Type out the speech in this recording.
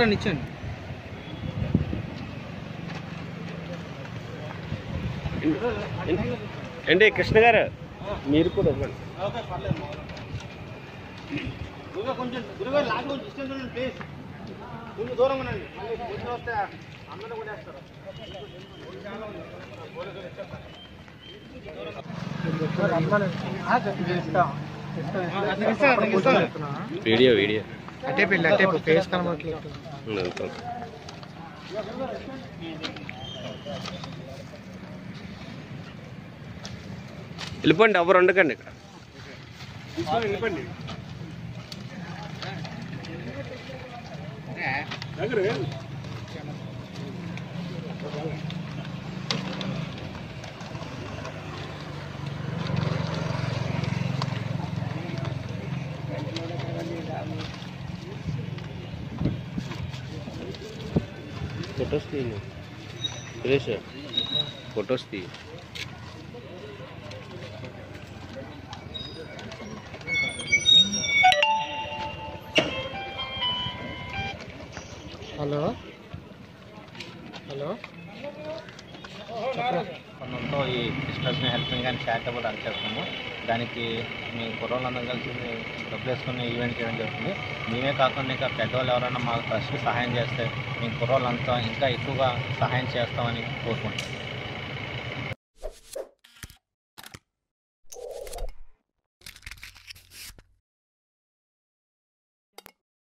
ఇచ్చాను ఇచ్చాను ఏంటి కృష్ణ గారు మీరు కూడా ఇవ్వండి గురుగా కొంచెం గురుగా లాస్ట్ డిస్టెన్స్ ఉండండి ప్లీజ్ ముందు దూరం ఉండండి మళ్ళీ ముందు వస్తే అందరూ కూడా వేస్తారు వీడియో వీడియో అటే పెళ్ళి అటే ఫేస్ కనబడట్లేదు ఉందంతా. వెళ్ళిపోండి ఎవరు ఉండకండి ఇక్కడ ఫొటోస్ తీయండి సురేష్ ఫొటోస్ తీ హలో హలో కొన్నంతో ఈ బిజినెస్ని హెల్పింగ్ అండ్ చారిటబుల్ రన్ చేస్తాము దానికి మీ కుర్రోళ్ళందరం కలిసి డబ్బులు వేసుకుని ఈవెంట్ చేయడం జరుగుతుంది మేమే కాకుండా ఇంకా పెద్దవాళ్ళు ఎవరైనా మా ట్రస్ట్కి సహాయం చేస్తే మీ కుర్రోళ్ళంతా ఇంకా ఎక్కువగా సహాయం చేస్తామని కోరుకుంటున్నాం